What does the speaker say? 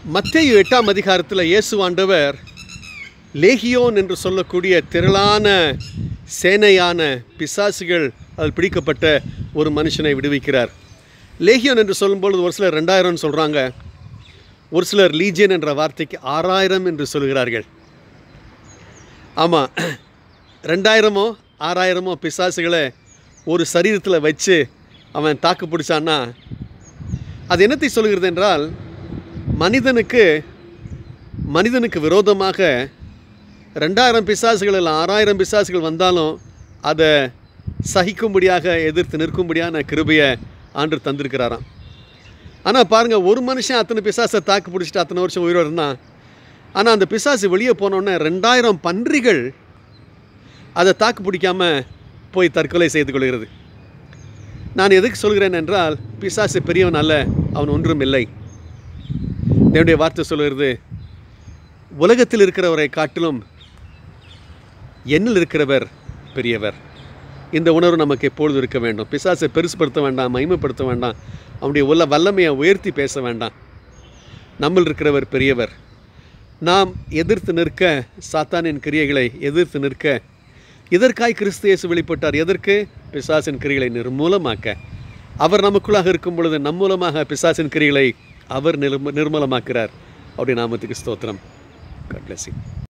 மத்தேயு எட்டாம் அதிகாரத்தில் இயேசு ஆண்டவர் லேகியோன் என்று சொல்லக்கூடிய திரளான சேனையான பிசாசுகள் அதில் பிடிக்கப்பட்ட ஒரு மனுஷனை விடுவிக்கிறார் லேகியோன் என்று சொல்லும்பொழுது ஒரு சிலர் ரெண்டாயிரம்னு சொல்கிறாங்க ஒரு சிலர் லீஜியன் என்ற வார்த்தைக்கு ஆறாயிரம் என்று சொல்கிறார்கள் ஆமாம் ரெண்டாயிரமோ ஆறாயிரமோ பிசாசுகளை ஒரு சரீரத்தில் வச்சு அவன் தாக்கு பிடிச்சான்னா அது என்னத்தை சொல்கிறது என்றால் மனிதனுக்கு மனிதனுக்கு விரோதமாக ரெண்டாயிரம் பிசாசுகள் இல்லை ஆறாயிரம் பிசாசுகள் வந்தாலும் அதை சகிக்கும்படியாக எதிர்த்து நிற்கும்படியான கிருபையை ஆண்டு தந்திருக்கிறாராம் ஆனால் பாருங்கள் ஒரு மனுஷன் அத்தனை பிசாசை தாக்கு பிடிச்சிட்டு அத்தனை வருஷம் உயிரோடு இருந்தான் ஆனால் அந்த பிசாசு வெளியே போனோடனே ரெண்டாயிரம் பன்றிகள் அதை தாக்கு பிடிக்காம போய் தற்கொலை செய்து கொள்கிறது நான் எதுக்கு சொல்கிறேன் என்றால் பிசாசு பெரியவன் அல்ல அவன் ஒன்றும் இல்லை என்னுடைய வார்த்தை சொல்கிறது உலகத்தில் இருக்கிறவரை காட்டிலும் என்னில் இருக்கிறவர் பெரியவர் இந்த உணர்வு நமக்கு எப்பொழுது இருக்க வேண்டும் பிசாசை பெருசுப்படுத்த வேண்டாம் மகிமைப்படுத்த வேண்டாம் அவனுடைய உள்ள வல்லமையை உயர்த்தி பேச வேண்டாம் நம்மில் இருக்கிறவர் பெரியவர் நாம் எதிர்த்து நிற்க சாத்தானின் கிரியைகளை எதிர்த்து நிற்க இதற்காய் கிறிஸ்து இயேசு வெளிப்பட்டார் எதற்கு பிசாசின் கிரிகளை நிர்மூலமாக்க அவர் நமக்குள்ளாக இருக்கும் பொழுது நம் மூலமாக பிசாசின் கிரிகளை அவர் நிர்ம நிர்மூலமாக்கிறார் அப்படி நாமத்துக்கு ஸ்தோத்திரம் God bless you.